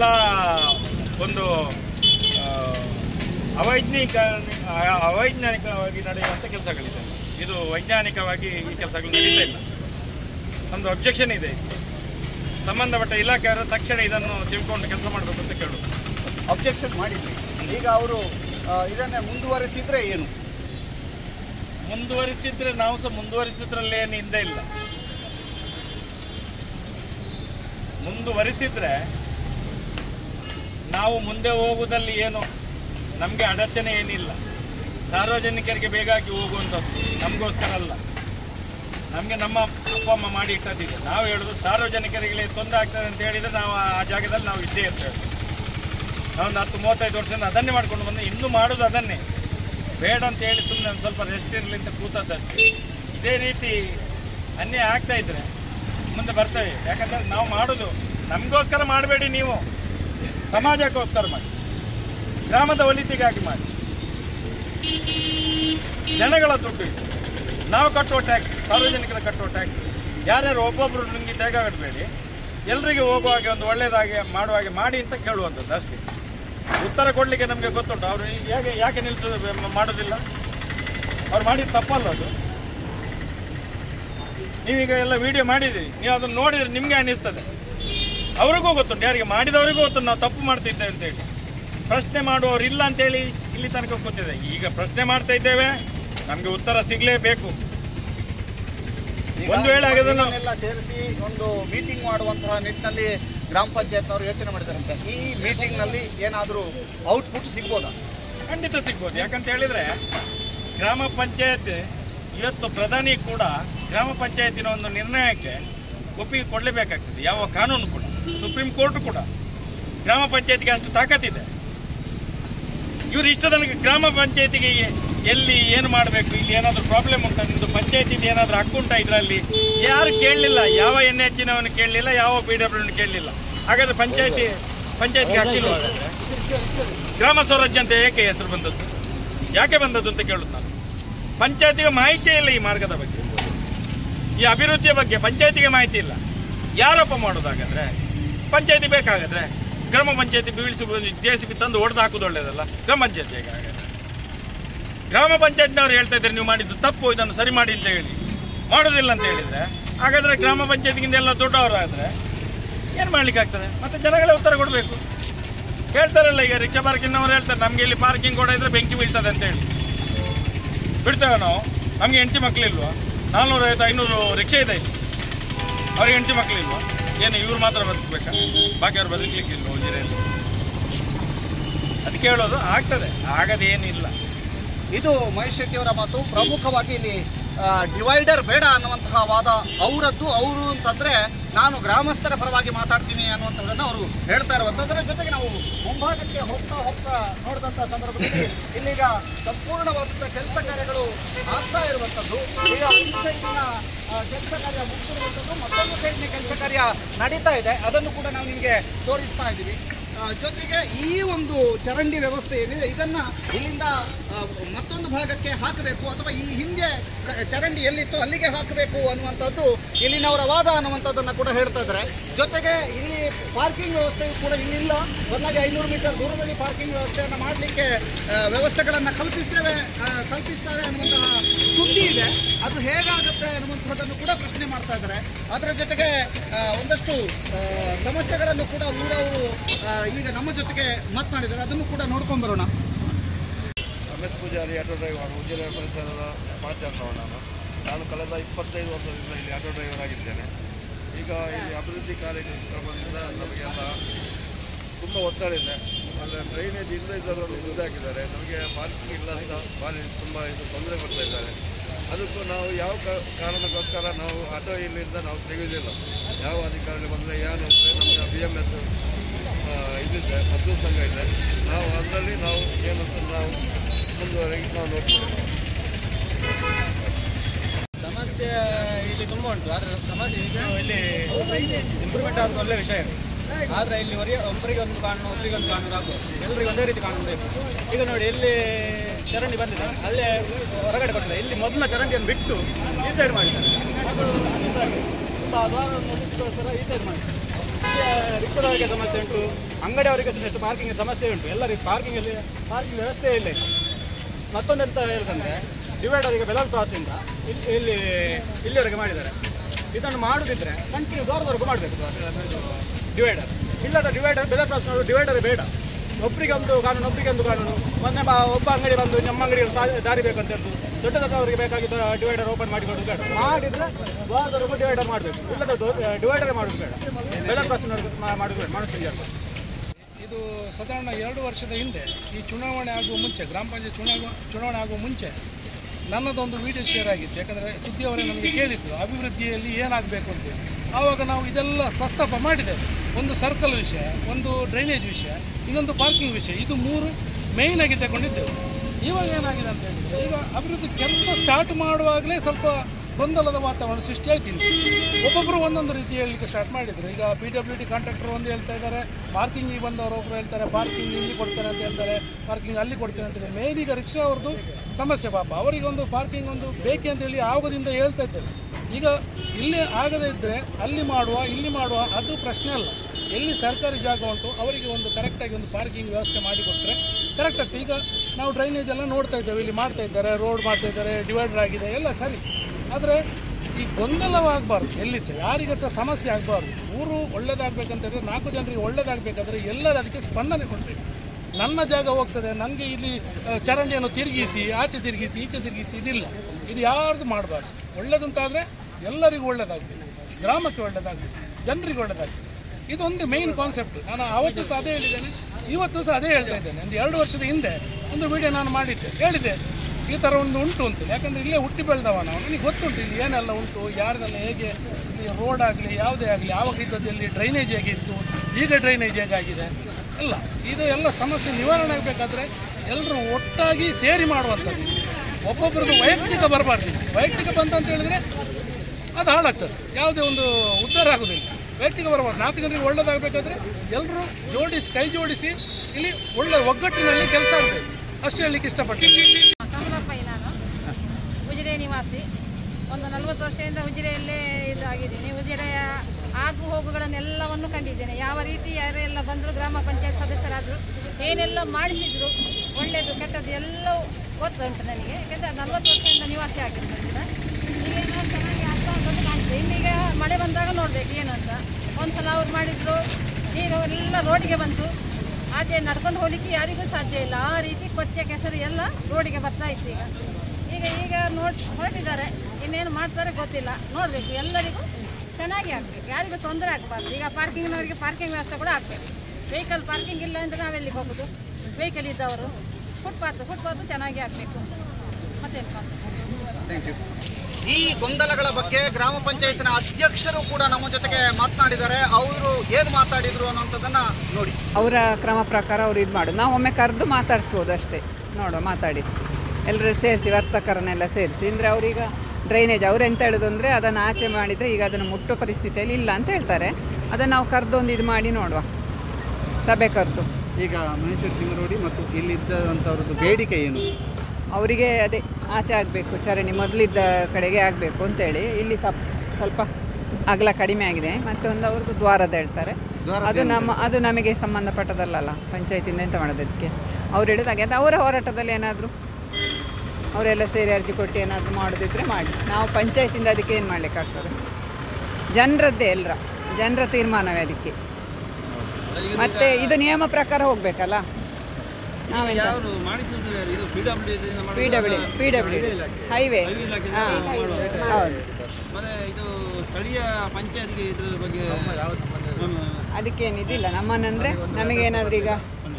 ಒಂದು ಆ, ಅವೈಜ್ಞಾನಿಕ ಆ- ಅವೈಜ್ಞಾನಿಕವಾಗಿ ನಡೆಯುವಂಥ ಕೆಲಸಗಳಿದೆ ಇದು ವೈಜ್ಞಾನಿಕವಾಗಿ ಈ ಕೆಲಸಗಳು ನಡೀತಾ ಇಲ್ಲ ಒಂದು ಅಬ್ಜೆಕ್ಷನ್ ಇದೆ ಸಂಬಂಧಪಟ್ಟ ಇಲಾಖೆಯವರು ತಕ್ಷಣ ಇದನ್ನು ತಿಳ್ಕೊಂಡು ಕೆಲಸ ಮಾಡಬೇಕು ಅಂತ ಕೇಳುದು ಅಬ್ಜೆಕ್ಷನ್ ಮಾಡಿದ್ರಿ ಈಗ ಅವರು ಇದನ್ನೇ ಮುಂದುವರಿಸಿದ್ರೆ ಏನು ಮುಂದುವರಿಸಿದ್ರೆ ನಾವು ಸಹ ಮುಂದುವರಿಸಿದ್ರಲ್ಲಿ ಏನು ಹಿಂದೆ ಇಲ್ಲ ಮುಂದುವರಿಸಿದ್ರೆ ನಾವು ಮುಂದೆ ಹೋಗುವುದಲ್ಲಿ ಏನು ನಮಗೆ ಅಡಚಣೆ ಏನಿಲ್ಲ ಸಾರ್ವಜನಿಕರಿಗೆ ಬೇಕಾಗಿ ಹೋಗುವಂಥದ್ದು ನಮಗೋಸ್ಕರ ಅಲ್ಲ ನಮಗೆ ನಮ್ಮ ಅಪ್ಪ ಅಮ್ಮ ಮಾಡಿ ಇಟ್ಟದ್ದಿದೆ ನಾವು ಹೇಳೋದು ಸಾರ್ವಜನಿಕರಿಗೆ ತೊಂದರೆ ಆಗ್ತದೆ ಅಂತ ಹೇಳಿದ್ರೆ ನಾವು ಆ ಜಾಗದಲ್ಲಿ ನಾವು ಇದ್ದೇ ಇರ್ತೇವೆ ನಾವು ಒಂದು ಹತ್ತು ಮೂವತ್ತೈದು ವರ್ಷದಿಂದ ಅದನ್ನೇ ಮಾಡ್ಕೊಂಡು ಬಂದು ಇನ್ನೂ ಮಾಡೋದು ಅದನ್ನೇ ಬೇಡ ಅಂತ ಹೇಳಿ ಸುಮ್ಮನೆ ಒಂದು ಸ್ವಲ್ಪ ರೆಸ್ಟ್ ಇರಲಿ ಅಂತ ಕೂತದ್ದಷ್ಟೇ ಇದೇ ರೀತಿ ಅನ್ಯಾಯ ಆಗ್ತಾ ಇದ್ರೆ ಮುಂದೆ ಬರ್ತವೆ ಯಾಕಂದ್ರೆ ನಾವು ಮಾಡೋದು ನಮಗೋಸ್ಕರ ಮಾಡಬೇಡಿ ನೀವು ಸಮಾಜಕ್ಕೋಸ್ಕರ ಮಾಡಿ ಗ್ರಾಮದ ಒಳಿತಿಗಾಗಿ ಮಾಡಿ ಜನಗಳ ದುಡ್ಡು ಇದು. ನಾವು ಕಟ್ಟುವ ಟ್ಯಾಕ್ಸ್ ಸಾರ್ವಜನಿಕರ ಕಟ್ಟುವ ಟ್ಯಾಕ್ಸ್ ಯಾರ್ಯಾರು ಒಬ್ಬೊಬ್ರು ನಿಮಗೆ ತ್ಯಾಗ ಕಟ್ಟಬೇಡಿ ಎಲ್ರಿಗೂ ಹೋಗುವಾಗ ಒಂದು ಒಳ್ಳೇದಾಗಿ ಮಾಡುವಾಗೆ ಮಾಡಿ ಅಂತ ಕೇಳುವಂಥದ್ದು ಅಷ್ಟೇ ಉತ್ತರ ಕೊಡಲಿಕ್ಕೆ ನಮಗೆ ಗೊತ್ತುಂಟು ಅವರು ಯಾಕೆ ಯಾಕೆ ನಿಲ್ಸೋದು ಮ- ಮಾಡೋದಿಲ್ಲ ಅವ್ರು ಮಾಡಿದ ತಪ್ಪಲ್ಲ ಅದು ನೀವೀಗ ಎಲ್ಲ ವಿಡಿಯೋ ಮಾಡಿದ್ದೀರಿ ನೀವು ಅದನ್ನು ನೋಡಿದ್ರೆ ನಿಮಗೆ ಅನಿಸ್ತದೆ ಅವ್ರಿಗೂ ಗೊತ್ತುಂಟು ಯಾರಿಗೆ ಮಾಡಿದವರಿಗೂ ಗೊತ್ತುಂಟು ನಾವು ತಪ್ಪು ಮಾಡ್ತಿದ್ದೇವೆ ಅಂತೇಳಿ ಪ್ರಶ್ನೆ ಮಾಡುವವರು ಇಲ್ಲ ಅಂತೇಳಿ ಇಲ್ಲಿ ತನಕ ಗೊತ್ತಿದೆ ಈಗ ಪ್ರಶ್ನೆ ಮಾಡ್ತಾ ಇದ್ದೇವೆ ನಮಗೆ ಉತ್ತರ ಸಿಗಲೇಬೇಕು ಈಗ ಒಂದು ವೇಳೆ ಹಾಗಾದ್ರೆ ನಾವು- ಇದನ್ನೆಲ್ಲ ಸೇರಿಸಿ ಒಂದು ಮೀಟಿಂಗ್ ಮಾಡುವಂತಹ ನಿಟ್ಟಿನಲ್ಲಿ ಗ್ರಾಮ ಪಂಚಾಯತ್ ಅವರು ಯೋಚನೆ ಮಾಡಿದಾರಂತೆ ಈ ಮೀಟಿಂಗ್ ನಲ್ಲಿ ಏನಾದರೂ ಔಟ್ಪುಟ್ ಸಿಗ್ಬೋದಾ ಖಂಡಿತ ಸಿಗ್ಬೋದು ಯಾಕಂತ ಹೇಳಿದ್ರೆ ಗ್ರಾಮ ಪಂಚಾಯತ್ ಇವತ್ತು ಪ್ರಧಾನಿ ಕೂಡ ಗ್ರಾಮ ಪಂಚಾಯತಿನ ಒಂದು ನಿರ್ಣಯಕ್ಕೆ ಒಪ್ಪಿಗೆ ಕೊಡಲೇಬೇಕಾಗ್ತದೆ ಯಾವ ಕಾನೂನು ಕೂಡ ಸುಪ್ರೀಂ ಕೋರ್ಟ್ ಕೂಡ ಗ್ರಾಮ ಪಂಚಾಯತಿಗೆ ಅಷ್ಟು ತಾಕತ್ತಿದೆ ಇವರು ಇಷ್ಟ ತನಕ ಗ್ರಾಮ ಪಂಚಾಯತಿಗೆ ಎಲ್ಲಿ ಏನು ಮಾಡಬೇಕು ಇಲ್ಲಿ ಏನಾದರೂ ಪ್ರಾಬ್ಲಮ್ ಉಂಟಾ ನಿಮ್ಮದು ಪಂಚಾಯತಿದು ಏನಾದರೂ ಹಕ್ಕುಂಟಾ ಇದರಲ್ಲಿ ಯಾರು ಕೇಳಲಿಲ್ಲ ಯಾವ ಎನ್ ಹೆಚ್ಚಿನವನು ಕೇಳಲಿಲ್ಲ ಯಾವ ಪಿ ಡಬ್ಲ್ಯೂ ಕೇಳಲಿಲ್ಲ ಹಾಗಾದ್ರೆ ಪಂಚಾಯತಿ ಪಂಚಾಯತ್ಗೆ ಹಕ್ಕಿಲ್ವಾ ಹಾಗಾದ್ರೆ ಗ್ರಾಮ ಸ್ವರಾಜ್ಯ ಅಂತ ಏಕೆ ಹೆಸರು ಬಂದದ್ದು ಯಾಕೆ ಬಂದದ್ದು ಅಂತ ಕೇಳುದು ನಾನು ಪಂಚಾಯತಿಗೆ ಮಾಹಿತಿ ಇಲ್ಲ ಈ ಮಾರ್ಗದ ಬಗ್ಗೆ ಈ ಅಭಿವೃದ್ಧಿಯ ಬಗ್ಗೆ ಪಂಚಾಯತಿಗೆ ಮಾಹಿತಿ ಇಲ್ಲ ಯಾರಪ್ಪ ಮಾಡೋದು ಹಾಗಾದ್ರೆ ಪಂಚಾಯತಿ ಬೇಕಾಗಾದ್ರೆ ಗ್ರಾಮ ಪಂಚಾಯತಿ ಬೀಳಿಸಿ ಜೆ ಸಿ ಬಿ ತಂದು ಹೊಡೆದು ಹಾಕೋದು ಒಳ್ಳೇದಲ್ಲ ಗ್ರಾಮ ಪಂಚಾಯತಿ ಹೇಗೆ ಹಾಗಾದ್ರೆ ಗ್ರಾಮ ಪಂಚಾಯತ್ನವ್ರು ಹೇಳ್ತಾ ಇದ್ದಾರೆ ನೀವು ಮಾಡಿದ್ದು ತಪ್ಪು ಇದನ್ನು ಸರಿ ಮಾಡಿ ಅಂತ ಹೇಳಿ ಮಾಡೋದಿಲ್ಲ ಅಂತ ಹೇಳಿದ್ರೆ ಹಾಗಾದ್ರೆ ಗ್ರಾಮ ಪಂಚಾಯತಿಗಿಂತ ಎಲ್ಲ ದೊಡ್ಡವರಾದ್ರೆ ಏನು ಮಾಡ್ಲಿಕ್ಕೆ ಆಗ್ತದೆ ಮತ್ತೆ ಜನಗಳೇ ಉತ್ತರ ಕೊಡಬೇಕು ಹೇಳ್ತಾರಲ್ಲ ಈಗ ರಿಕ್ಷಾ ಪಾರ್ಕಿಂಗ್ನವ್ರು ಹೇಳ್ತಾರೆ ನಮಗೆ ಇಲ್ಲಿ ಪಾರ್ಕಿಂಗ್ ಕೂಡ ಇದ್ರೆ ಬೆಂಕಿ ಬೀಳ್ತದೆ ಅಂತ ಹೇಳಿ ಬಿಡ್ತೇವೆ ನಾವು ನಮಗೆ ಹೆಂಡತಿ ಮಕ್ಕಳಿಲ್ವಾ ನಾನ್ನೂರೈವತ್ತು ಐನೂರು ರಿಕ್ಷಾ ಇದೆ ಇಲ್ಲಿ ಅವ್ರಿಗೆ ಹೆಂಡತಿ ಮಕ್ಕಳಿಲ್ವಾ ಏನು ಇವ್ರು ಮಾತ್ರ ಬದುಕಬೇಕಾ ಬಾಕಿಯವ್ರು ಬದುಕಲಿಕ್ಕೆ ಇಲ್ವ ಉಜಿರೆಯಲ್ಲಿ ಅದಕ್ಕೆ ಹೇಳೋದು ಆಗ್ತದೆ ಆಗದೇನಿಲ್ಲ ಇದು ಮಹೇಶ್ ಶೆಟ್ಟಿ ಅವರ ಮಾತು ಪ್ರಮುಖವಾಗಿ ಇಲ್ಲಿ ಡಿವೈಡರ್ ಬೇಡ ಅನ್ನುವಂತಹ ವಾದ ಅವರದ್ದು ಅವರು ಅಂತಂದ್ರೆ ನಾನು ಗ್ರಾಮಸ್ಥರ ಪರವಾಗಿ ಮಾತಾಡ್ತೀನಿ ಅನ್ನುವಂಥದ್ದನ್ನು ಅವರು ಹೇಳ್ತಾ ಇರುವಂಥದ್ರ ಜೊತೆಗೆ ನಾವು ಮುಂಭಾಗಕ್ಕೆ ಹೋಗ್ತಾ ಹೋಗ್ತಾ ನೋಡಿದಂಥ ಸಂದರ್ಭದಲ್ಲಿ ಇಲ್ಲೀಗ ಸಂಪೂರ್ಣವಾದಂಥ ಕೆಲಸ ಕಾರ್ಯಗಳು ಆಗ್ತಾ ಇರುವಂಥದ್ದು ಈಗ ಒಂದು ಸೈಡಿನ ಕೆಲಸ ಕಾರ್ಯ ಮುಗಿಸಿರುವಂಥದ್ದು ಮತ್ತೊಂದು ಸೈಡಿನ ಕೆಲಸ ಕಾರ್ಯ ನಡೀತಾ ಇದೆ ಅದನ್ನು ಕೂಡ ನಾವು ನಿಮಗೆ ತೋರಿಸ್ತಾ ಇದ್ದೀವಿ ಆ, ಜೊತೆಗೆ ಈ ಒಂದು ಚರಂಡಿ ವ್ಯವಸ್ಥೆ ಏನಿದೆ ಇದನ್ನ ಇಲ್ಲಿಂದ ಆ, ಮತ್ತೊಂದು ಭಾಗಕ್ಕೆ ಹಾಕಬೇಕು ಅಥವಾ ಈ ಹಿಂದೆ ಸ- ಚರಂಡಿ ಎಲ್ಲಿತ್ತು ಅಲ್ಲಿಗೆ ಹಾಕಬೇಕು ಅನ್ನುವಂಥದ್ದು ಇಲ್ಲಿನವರ ವಾದ ಅನ್ನುವಂಥದ್ದನ್ನ ಕೂಡ ಹೇಳ್ತಾ ಇದ್ದಾರೆ ಜೊತೆಗೆ ಇಲ್ಲಿ ಪಾರ್ಕಿಂಗ್ ವ್ಯವಸ್ಥೆ ಕೂಡ ಇಲ್ಲಿಲ್ಲ ಬದಲಾಗಿ ಐನೂರು ಮೀಟರ್ ದೂರದಲ್ಲಿ ಪಾರ್ಕಿಂಗ್ ವ್ಯವಸ್ಥೆಯನ್ನು ಮಾಡಲಿಕ್ಕೆ ವ್ಯವಸ್ಥೆಗಳನ್ನು ಕಲ್ಪಿಸ್ತೇವೆ ಆ, ಕಲ್ಪಿಸ್ತಾರೆ ಅನ್ನುವಂತಹ ಸುದ್ದಿ ಇದೆ ಅದು ಹೇಗಾಗುತ್ತೆ ಅನ್ನುವಂಥದ್ದನ್ನು ಕೂಡ ಪ್ರಶ್ನೆ ಮಾಡ್ತಾ ಇದ್ದಾರೆ ಅದರ ಜೊತೆಗೆ ಆ, ಒಂದಷ್ಟು ಆ, ಸಮಸ್ಯೆಗಳನ್ನು ಕೂಡ ಊರವರು ಆ, ಈಗ ನಮ್ಮ ಜೊತೆಗೆ ಮಾತನಾಡಿದ್ದಾರೆ ಅದನ್ನು ಕೂಡ ನೋಡ್ಕೊಂಡ್ ಬರೋಣ ರಮೇಶ್ ಪೂಜಾರಿ ಆಟೋ ಡ್ರೈವರ್ ಉಜಿರೆ ಪರಿಸರದ ಮಾತಾಡ್ತವ ನಾನು ನಾನು ಕಳೆದ ಇಪ್ಪತ್ತೈದು ವರ್ಷದಿಂದ ಇಲ್ಲಿ ಆಟೋ ಡ್ರೈವರ್ ಆಗಿದ್ದೇನೆ ಈಗ ಇಲ್ಲಿ ಅಭಿವೃದ್ಧಿ ಕಾರ್ಯಕ್ರಮದಿಂದ ನಮಗೆಲ್ಲ ತುಂಬ ಒತ್ತಡ ಇದೆ ಅಂದರೆ ಡ್ರೈನೇಜ್ ಇಲ್ಲ ಇದರಲ್ಲಿ ಮುಂದೆ ಹಾಕಿದ್ದಾರೆ ನಮಗೆ ಪಾರ್ಕಿಂಗ್ ಇಲ್ಲ ಅಂತ ಭಾರಿ ತುಂಬ ಇದು ತೊಂದರೆ ಕೊಡ್ತಾ ಇದ್ದಾರೆ ಅದಕ್ಕೂ ನಾವು ಯಾವ ಕ- ಕಾರಣಕ್ಕೋಸ್ಕರ ನಾವು ಆಟೋ ಇಲ್ಲಿಂದ ನಾವು ತೆಗೆಯೋದಿಲ್ಲ ಯಾವ ಅಧಿಕಾರಿ ಬಂದರೆ ಏನು ಅಂದರೆ ನಮಗೆ ಬಿ ಎಮ್ ಎಸ್ ಇದಿದೆ ಮದ್ದೂರು ಸಂಘ ಇದೆ ನಾವು ಅದರಲ್ಲಿ ನಾವು ಏನು ಅಂತ ನಾವು ಮುಂದುವರೆಗೆ ನಾವು ನೋಡ್ತೀವಿ ಸಮಸ್ಯೆ ಇಲ್ಲಿ ತುಂಬ ಉಂಟು ಆದರೆ ಸಮಸ್ಯೆ ಇದು ಇಲ್ಲಿ ಇಂಪ್ರೂವ್ಮೆಂಟ್ ಆದ ಒಳ್ಳೆ ವಿಷಯ ಆದರೆ ಇಲ್ಲಿ ಒರಿ ಒಬ್ಬರಿಗೆ ಒಂದು ಕಾನೂನು ಒಬ್ಬರಿಗೆ ಒಂದು ಕಾನೂನು ಆಗ್ಬೋದು ಎಲ್ಲರಿಗೂ ಒಂದೇ ರೀತಿ ಕಾನೂನು ಬೇಕು ಈಗ ನೋಡಿ ಎಲ್ಲಿ ಚರಂಡಿ ಬಂದಿದೆ ಅಲ್ಲೇ ಹೊರಗಡೆ ಕೊಟ್ಟಿದೆ ಇಲ್ಲಿ ಮೊದಲ ಚರಂಡಿಯನ್ನು ಬಿಟ್ಟು ಈ ಸೈಡ್ ಮಾಡಿದ್ದಾರೆ ಅದು ತುಂಬ ದ್ವಾರವನ್ನು ಮುಚ್ಚಿಗೋಸ್ಕರ ಈ ಸೈಡ್ ಮಾಡಿದ್ದಾರೆ ಇಲ್ಲಿ ರಿಕ್ಷಾದವರಿಗೆ ಸಮಸ್ಯೆ ಉಂಟು ಅಂಗಡಿಯವರಿಗೆ ಎಷ್ಟು ಪಾರ್ಕಿಂಗ್ ಸಮಸ್ಯೆ ಉಂಟು ಎಲ್ಲರಿಗೆ ಪಾರ್ಕಿಂಗಲ್ಲಿ ಪಾರ್ಕಿಂಗ್ ವ್ಯವಸ್ಥೆ ಇಲ್ಲ ಇಲ್ಲಿ. ಮತ್ತೊಂದೆಂತ ಹೇಳ್ತಂದ್ರೆ ಡಿವೈಡರ್ ಈಗ ಬೆಳಲ್ ಕ್ರಾಸಿಂದ ಇಲ್ಲಿ ಇಲ್ಲಿ ಇಲ್ಲಿವರೆಗೆ ಮಾಡಿದ್ದಾರೆ ಇದನ್ನು ಮಾಡುದಿದ್ರೆ ಕಂಟಿನ್ಯೂ ದೂರದವರೆಗೂ ಮಾಡಬೇಕು ಡಿವೈಡರ್ ಇಲ್ಲದ ಡಿವೈಡರ್ ಬೆಲೆ ಕ್ರಾಸ್ ಮಾಡೋದು ಡಿವೈಡರ್ ಬೇಡ ಒಬ್ಬರಿಗೆ ಒಂದು ಕಾನೂನು ಒಬ್ಬರಿಗೆ ಒಂದು ಕಾನೂನು ಮೊನ್ನೆ ಬಾ ಒಬ್ಬ ಅಂಗಡಿ ಬಂದು ನಮ್ಮ ಅಂಗಡಿಗೆ ಸಾ- ದಾರಿ ಬೇಕಂತ ಹೇಳ್ತು ದೊಡ್ಡ ದೊಡ್ಡವರಿಗೆ ಬೇಕಾಗಿದ್ದ ಡಿವೈಡರ್ ಓಪನ್ ಮಾಡಿಕೊಡೋದು ಬೇಡ ಮಾಡಿದ್ರೆ ದ್ವಾರದವರೆಗೂ ಡಿವೈಡರ್ ಮಾಡಬೇಕು ಇಲ್ಲದ ಡಿವೈಡರ್ ಮಾಡೋದು ಬೇಡ ಬೆಲೆ ಕ್ರಾಸ್ ಮಾಡೋದು ಬೇಡ ಮನಸ್ಸಿಗೆ ಇದು ಸಾಧಾರಣ ಎರಡು ವರ್ಷದ ಹಿಂದೆ ಈ ಚುನಾವಣೆ ಆಗುವ ಮುಂಚೆ ಗ್ರಾಮ ಪಂಚಾಯತ್ ಚುನಾವ ಚುನಾವಣೆ ಆಗುವ ಮುಂಚೆ ನನ್ನದೊಂದು ವಿಡಿಯೋ ಶೇರ್ ಆಗಿತ್ತು ಯಾಕಂದರೆ ಸುದ್ದಿಯವರೇ ನಮಗೆ ಕೇಳಿದ್ರು ಅಭಿವೃದ್ಧಿಯಲ್ಲಿ ಏನಾಗಬೇಕು ಅಂತೇಳಿ ಆವಾಗ ನಾವು ಇದೆಲ್ಲ ಪ್ರಸ್ತಾಪ ಮಾಡಿದ್ದೇವೆ ಒಂದು ಸರ್ಕಲ್ ವಿಷಯ ಒಂದು ಡ್ರೈನೇಜ್ ವಿಷಯ ಇನ್ನೊಂದು ಪಾರ್ಕಿಂಗ್ ವಿಷಯ ಇದು ಮೂರು ಮೇಯ್ನ್ ಆಗಿ ತಗೊಂಡಿದ್ದೆವು ಇವಾಗ ಏನಾಗಿದೆ ಅಂತ ಹೇಳಿದ್ರೆ ಈಗ ಅಭಿವೃದ್ಧಿ ಕೆಲಸ ಸ್ಟಾರ್ಟ್ ಮಾಡುವಾಗಲೇ ಸ್ವಲ್ಪ ಗೊಂದಲದ ವಾತಾವರಣ ಸೃಷ್ಟಿಯಾಯ್ತು ಇಲ್ಲಿ ಒಬ್ಬೊಬ್ಬರು ಒಂದೊಂದು ರೀತಿ ಹೇಳಲಿಕ್ಕೆ ಸ್ಟಾರ್ಟ್ ಮಾಡಿದ್ರು ಈಗ ಪಿ ಡಬ್ಲ್ಯೂ ಡಿ ಕಾಂಟ್ರಾಕ್ಟರ್ ಒಂದು ಹೇಳ್ತಾ ಇದ್ದಾರೆ ಪಾರ್ಕಿಂಗಿಗೆ ಬಂದವರು ಒಬ್ಬರು ಹೇಳ್ತಾರೆ ಪಾರ್ಕಿಂಗ್ ಇಲ್ಲಿ ಕೊಡ್ತಾರೆ ಅಂತ ಹೇಳ್ತಾರೆ ಪಾರ್ಕಿಂಗ್ ಅಲ್ಲಿ ಕೊಡ್ತಾರೆ ಅಂತ ಹೇಳ್ತಾರೆ ಮೇನ್ ಈಗ ರಿಕ್ಷಾ ಅವ್ರದ್ದು ಸಮಸ್ಯೆ ಪಾಪ ಅವರಿಗೊಂದು ಪಾರ್ಕಿಂಗ್ ಒಂದು ಬೇಕೆ ಅಂತ ಹೇಳಿ ಆಗೋದಿಂದ ಹೇಳ್ತಾ ಇದ್ದಾರೆ ಈಗ ಇಲ್ಲಿ ಆಗದೇ ಇದ್ದರೆ ಅಲ್ಲಿ ಮಾಡುವ ಇಲ್ಲಿ ಮಾಡುವ ಅದು ಪ್ರಶ್ನೆ ಅಲ್ಲ ಎಲ್ಲಿ ಸರ್ಕಾರಿ ಜಾಗ ಉಂಟು ಅವರಿಗೆ ಒಂದು ಕರೆಕ್ಟಾಗಿ ಒಂದು ಪಾರ್ಕಿಂಗ್ ವ್ಯವಸ್ಥೆ ಮಾಡಿಕೊಟ್ರೆ ಕರೆಕ್ಟ್ ಆಗ್ತದೆ ಈಗ ನಾವು ಡ್ರೈನೇಜ್ ಎಲ್ಲ ನೋಡ್ತಾ ಇದ್ದೇವೆ ಇಲ್ಲಿ ಮಾಡ್ತಾ ಇದ್ದಾರೆ ರೋಡ್ ಮಾಡ್ತಾ ಇದ್ದಾರೆ ಡಿವೈಡರ್ ಆಗಿದೆ ಎಲ್ಲ ಸರಿ ಆದರೆ ಈ ಗೊಂದಲವಾಗಬಾರ್ದು ಎಲ್ಲಿ ಸಹ ಯಾರಿಗೆ ಸಹ ಸಮಸ್ಯೆ ಆಗಬಾರ್ದು ಊರು ಒಳ್ಳೇದಾಗಬೇಕಂತಂದರೆ ನಾಲ್ಕು ಜನರಿಗೆ ಒಳ್ಳೇದಾಗಬೇಕಾದ್ರೆ ಎಲ್ಲರೂ ಅದಕ್ಕೆ ಸ್ಪಂದನೆ ಕೊಡಬೇಕು ನನ್ನ ಜಾಗ ಹೋಗ್ತದೆ ನನಗೆ ಇಲ್ಲಿ ಆ, ಚರಂಡಿಯನ್ನು ತಿರುಗಿಸಿ ಆಚೆ ತಿರುಗಿಸಿ ಈಚೆ ತಿರುಗಿಸಿ ಇದಿಲ್ಲ ಇದು ಯಾರ್ದು ಮಾಡಬಾರ್ದು ಒಳ್ಳೇದಂತಾದರೆ ಎಲ್ಲರಿಗೂ ಒಳ್ಳೇದಾಗಬೇಕು ಗ್ರಾಮಕ್ಕೆ ಒಳ್ಳೇದಾಗಬೇಕು ಜನರಿಗೆ ಒಳ್ಳೇದಾಗಬೇಕು ಇದೊಂದು ಮೇನ್ ಕಾನ್ಸೆಪ್ಟ್ ನಾನು ಅವತ್ತು ಸಹ ಅದೇ ಹೇಳಿದ್ದೇನೆ ಇವತ್ತು ಸಹ ಅದೇ ಹೇಳ್ತಾ ಇದ್ದೇನೆ ಒಂದು ಎರಡು ವರ್ಷದ ಹಿಂದೆ ಒಂದು ವಿಡಿಯೋ ನಾನು ಮಾಡಿದ್ದೆ ಹೇಳಿದೆ ಈ ಥರ ಒಂದು ಉಂಟು ಅಂತ ಯಾಕಂದರೆ ಇಲ್ಲೇ ಹುಟ್ಟಿ ಬೆಳೆದವ ನಾವು ನನಗೆ ಗೊತ್ತುಂಟು ಇಲ್ಲಿ ಏನೆಲ್ಲ ಉಂಟು ಯಾರ್ದೆಲ್ಲ ಹೇಗೆ ಇಲ್ಲಿ ರೋಡ್ ಆಗಲಿ ಯಾವುದೇ ಆಗಲಿ ಆವಾಗ ಇದ್ದದ್ದು ಡ್ರೈನೇಜ್ ಹೇಗಿತ್ತು ಈಗ ಡ್ರೈನೇಜ್ ಹೇಗಾಗಿದೆ ಅಲ್ಲ ಇದು ಎಲ್ಲ ಸಮಸ್ಯೆ ನಿವಾರಣೆ ಆಗಬೇಕಾದ್ರೆ ಎಲ್ಲರೂ ಒಟ್ಟಾಗಿ ಸೇರಿ ಮಾಡುವಂಥದ್ದು ಒಬ್ಬೊಬ್ರದ್ದು ವೈಯಕ್ತಿಕ ಬರಬಾರ್ದು ವೈಯಕ್ತಿಕ ಬಂತಂತ ಹೇಳಿದ್ರೆ ಅದು ಹಾಳಾಗ್ತದೆ ಯಾವುದೇ ಒಂದು ಉದ್ಧಾರ ಆಗೋದಿಲ್ಲ ವೈಯಕ್ತಿಕ ಬರಬಾರ್ದು ನಾಲ್ಕು ಜನರಿಗೆ ಒಳ್ಳೇದಾಗಬೇಕಾದ್ರೆ ಎಲ್ಲರೂ ಜೋಡಿಸಿ ಕೈ ಜೋಡಿಸಿ ಇಲ್ಲಿ ಒಳ್ಳೆ ಒಗ್ಗಟ್ಟಿನಲ್ಲಿ ಕೆಲಸ ಆಗಬೇಕು ಅಷ್ಟು ಹೇಳಲಿಕ್ಕೆ ಇಷ್ಟಪಡ್ತೀನಿ ಕಮಲಪ್ಪ ನಾನು ಉಜಿರೆ ನಿವಾಸಿ ಒಂದು ನಲವತ್ತು ವರ್ಷದಿಂದ ಉಜಿರೆಯಲ್ಲೇ ಇದಾಗಿದ್ದೀನಿ ಉಜಿರೆಯ ಆಗು ಹೋಗುಗಳನ್ನೆಲ್ಲವನ್ನು ಕಂಡಿದ್ದೇನೆ ಯಾವ ರೀತಿ ಯಾರೆಲ್ಲ ಬಂದರು ಗ್ರಾಮ ಪಂಚಾಯತ್ ಸದಸ್ಯರಾದರು ಏನೆಲ್ಲ ಮಾಡಿಸಿದ್ರು ಒಳ್ಳೆಯದು ಕೆಟ್ಟದ್ದು ಎಲ್ಲವೂ ಗೊತ್ತುಂಟು ನನಗೆ ಯಾಕೆಂದರೆ ನಲವತ್ತು ವರ್ಷದಿಂದ ನಿವಾಸಿ ಆಗಿರೋದ್ರಿಂದ ಈಗೇನೋ ಚೆನ್ನಾಗಿ ಆಗ್ತಾ ಉಂಟು ಕಾಣ್ತದೆ ಇನ್ನೀಗ ಮಳೆ ಬಂದಾಗ ನೋಡಬೇಕು ಏನು ಅಂತ ಒಂದ್ಸಲ ಅವ್ರು ಮಾಡಿದ್ರು ನೀರು ಎಲ್ಲ ರೋಡಿಗೆ ಬಂತು ಆಚೆ ನಡ್ಕೊಂಡು ಹೋಗ್ಲಿಕ್ಕೆ ಯಾರಿಗೂ ಸಾಧ್ಯ ಇಲ್ಲ ಆ ರೀತಿ ಕೊಚ್ಚೆ ಕೆಸರು ಎಲ್ಲ ರೋಡಿಗೆ ಬರ್ತಾ ಇತ್ತು ಈಗ ಈಗ ಈಗ ನೋಡ್ ಹೊರಟಿದ್ದಾರೆ ಇನ್ನೇನು ಮಾಡ್ತಾರೆ ಗೊತ್ತಿಲ್ಲ ನೋಡಬೇಕು ಎಲ್ಲರಿಗೂ ಚೆನ್ನಾಗಿ ಆಗಬೇಕು ಯಾರಿಗೂ ತೊಂದರೆ ಆಗಬಾರ್ದು ಈಗ ಪಾರ್ಕಿಂಗ್ನವರಿಗೆ ಪಾರ್ಕಿಂಗ್ ವ್ಯವಸ್ಥೆ ಕೂಡ ಆಗಬೇಕು ವೆಹಿಕಲ್ ಪಾರ್ಕಿಂಗ್ ಇಲ್ಲ ಅಂದರೆ ನಾವೆಲ್ಲಿಗೆ ಹೋಗೋದು ವೆಹಿಕಲ್ ಇದ್ದವರು ಫುಟ್ಪಾತ್ ಫುಟ್ಪಾತ್ ಚೆನ್ನಾಗಿ ಆಗಬೇಕು ಮತ್ತೇನು ಮಾಡ್ತಾರೆ ಈ ಗೊಂದಲಗಳ ಬಗ್ಗೆ ಗ್ರಾಮ ಪಂಚಾಯತ್ನ ಅಧ್ಯಕ್ಷರು ಕೂಡ ನಮ್ಮ ಜೊತೆಗೆ ಮಾತನಾಡಿದ್ದಾರೆ ಅವರು ಏನು ಮಾತಾಡಿದ್ರು ಅನ್ನೋಂಥದ್ದನ್ನ ನೋಡಿ ಅವರ ಕ್ರಮ ಪ್ರಕಾರ ಅವ್ರು ಇದು ಮಾಡೋದು ನಾವು ಒಮ್ಮೆ ಕರೆದು ಮಾತಾಡಿಸ್ಬೋದು ಅಷ್ಟೇ ನೋಡುವ ಮಾತಾಡಿ ಎಲ್ಲರೂ ಸೇರಿಸಿ ವರ್ತಕರನ್ನೆಲ್ಲ ಸೇರಿಸಿ ಅಂದರೆ ಅವರೀಗ ಡ್ರೈನೇಜ್ ಅವ್ರು ಎಂತ ಹೇಳೋದು ಅಂದರೆ ಅದನ್ನು ಆಚೆ ಮಾಡಿದರೆ ಈಗ ಅದನ್ನು ಮುಟ್ಟೋ ಪರಿಸ್ಥಿತಿಯಲ್ಲಿ ಇಲ್ಲ ಅಂತ ಹೇಳ್ತಾರೆ ಅದನ್ನು ನಾವು ಕರೆದು ಒಂದು ಇದು ಮಾಡಿ ನೋಡುವ ಸಭೆ ಕರೆದು ಈಗ ಮಹೇಶ್ವರ ತಿಂಗರೋಡಿ ಮತ್ತು ಇಲ್ಲಿದ್ದಂಥವ್ರದ್ದು ಬೇಡಿಕೆ ಏನು ಅವರಿಗೆ ಅದೇ ಆಚೆ ಆಗಬೇಕು ಚರಂಡಿ ಮೊದಲಿದ್ದ ಕಡೆಗೆ ಆಗಬೇಕು ಅಂತೇಳಿ ಇಲ್ಲಿ ಸ್ವಲ್ಪ ಸ್ವಲ್ಪ ಅಗಲ ಕಡಿಮೆ ಆಗಿದೆ ಮತ್ತು ಒಂದು ಅವ್ರದ್ದು ದ್ವಾರದ ಹೇಳ್ತಾರೆ ಅದು ನಮ್ಮ ಅದು ನಮಗೆ ಸಂಬಂಧಪಟ್ಟದಲ್ಲಲ್ಲ ಪಂಚಾಯತಿಂದ ಎಂತ ಮಾಡೋದು ಅದಕ್ಕೆ ಅವ್ರು ಹೇಳಿದ ಹಾಗೆ ಅದು ಅವರ ಹೋರಾಟದಲ್ಲಿ ಏನಾದರೂ ಅವರೆಲ್ಲ ಸೇರಿ ಅರ್ಜಿ ಕೊಟ್ಟು ಏನಾದರೂ ಮಾಡೋದಿದ್ರೆ ಮಾಡಿ ನಾವು ಪಂಚಾಯತಿಂದ ಅದಕ್ಕೆ ಏನು ಮಾಡಲಿಕ್ಕಾಗ್ತದೆ ಜನರದ್ದೇ ಎಲ್ಲರ ಜನರ ತೀರ್ಮಾನವೇ ಅದಕ್ಕೆ ಮತ್ತು ಇದು ನಿಯಮ ಪ್ರಕಾರ ಹೋಗಬೇಕಲ್ಲ ನಾವೆಂತ ಯಾರು ಮಾಡಿಸುವುದು ಯಾರು? ಇದು P W P W P W highway ಹಾಂ ಹೌದು ಮತ್ತೆ ಇದು ಸ್ಥಳೀಯ ಪಂಚಾಯತ್ಗೆ ಇದ್ರ ಬಗ್ಗೆ ಅದಕ್ಕೇನು ಇದಿಲ್ಲ ನಮ್ಮನ್ನಂದ್ರೆ ನಮಗೇನಾದ್ರೂ ಈಗ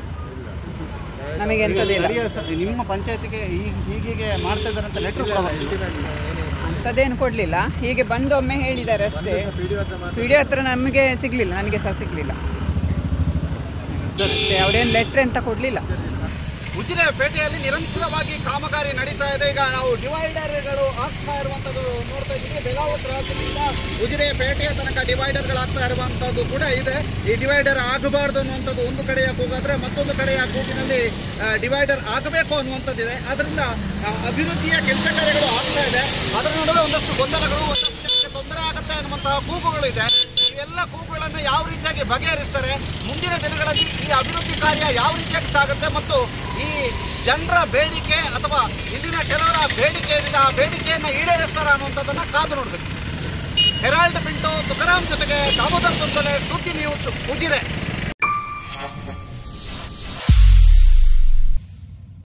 ನಮಗೆ ಎಂಥದ್ದಿಲ್ಲ ನಿಮ್ಮ ಪಂಚಾಯತಿಗೆ ಈಗ ಹೀಗೆ ಮಾಡ್ತಾ ಇದ್ದಾರೆ ಅಂತ ಲೆಟರ್ ಅಂಥದ್ದೇನು ಕೊಡಲಿಲ್ಲ ಹೀಗೆ ಬಂದೊಮ್ಮೆ ಹೇಳಿದ್ದಾರೆ ಅಷ್ಟೇ ಪಿ ಡಿ ಹತ್ರ ನಮಗೆ ಸಿಗಲಿಲ್ಲ ನನಗೆ ಸಹ ಸಿಗಲಿಲ್ಲ ಅವರೇನು ಲೆಟ್ರ್ ಅಂತ ಕೊಡಲಿಲ್ಲ ಉಜಿರೆ ಪೇಟೆಯಲ್ಲಿ ನಿರಂತರವಾಗಿ ಕಾಮಗಾರಿ ನಡೀತಾ ಇದೆ ಈಗ ನಾವು ಡಿವೈಡರ್ಗಳು ಆಗ್ತಾ ಇರುವಂತದ್ದು ನೋಡ್ತಾ ಇದ್ದೀವಿ ಬೆಗಾವತ್ ರಾಜ್ಯದಿಂದ ಉಜಿರೆ ಪೇಟೆಯ ತನಕ ಡಿವೈಡರ್ಗಳು ಆಗ್ತಾ ಇರುವಂತದ್ದು ಕೂಡ ಇದೆ ಈ ಡಿವೈಡರ್ ಆಗಬಾರ್ದು ಅನ್ನುವಂಥದ್ದು ಒಂದು ಕಡೆಯ ಕೂಗಾದ್ರೆ ಮತ್ತೊಂದು ಕಡೆಯ ಕೂಗಿನಲ್ಲಿ ಡಿವೈಡರ್ ಆಗಬೇಕು ಅನ್ನುವಂಥದ್ದಿದೆ ಅದರಿಂದ ಆ, ಅಭಿವೃದ್ಧಿಯ ಕೆಲಸ ಕಾರ್ಯಗಳು ಆಗ್ತಾ ಇದೆ ಅದರ ನಡುವೆ ಒಂದಷ್ಟು ಗೊಂದಲಗಳು ಒಂದಷ್ಟು ಜನಕ್ಕೆ ತೊಂದರೆ ಆಗುತ್ತೆ ಅನ್ನುವಂತಹ ಕೂಗುಗಳು ಇದೆ ಇವೆಲ್ಲ ಕೂಗುಗಳನ್ನು ಯಾವ ರೀತಿಯಾಗಿ ಬಗೆಹರಿಸ್ತಾರೆ ಮುಂದಿನ ದಿನಗಳಲ್ಲಿ ಈ ಅಭಿವೃದ್ಧಿ ಕಾರ್ಯ ಯಾವ ರೀತಿಯಾಗಿ ಸಾಗುತ್ತೆ ಮತ್ತು ಈ ಜನರ ಬೇಡಿಕೆ ಅಥವಾ ಇಲ್ಲಿನ ಕೆಲವರ ಬೇಡಿಕೆ ಏನಿದೆ ಆ ಬೇಡಿಕೆಯನ್ನು ಈಡೇರಿಸ್ತಾರ ಅನ್ನುವಂಥದ್ದನ್ನ ಕಾದು ನೋಡಬೇಕು ಹೆರಾಲ್ಡ್ ಪಿಂಟೋ ತುಕಾರಾಮ್ ಜೊತೆಗೆ ದಾಮೋದರ್ ತುಂತಲೆ ಸುದ್ದಿ ನ್ಯೂಸ್ ಉಜಿರೆ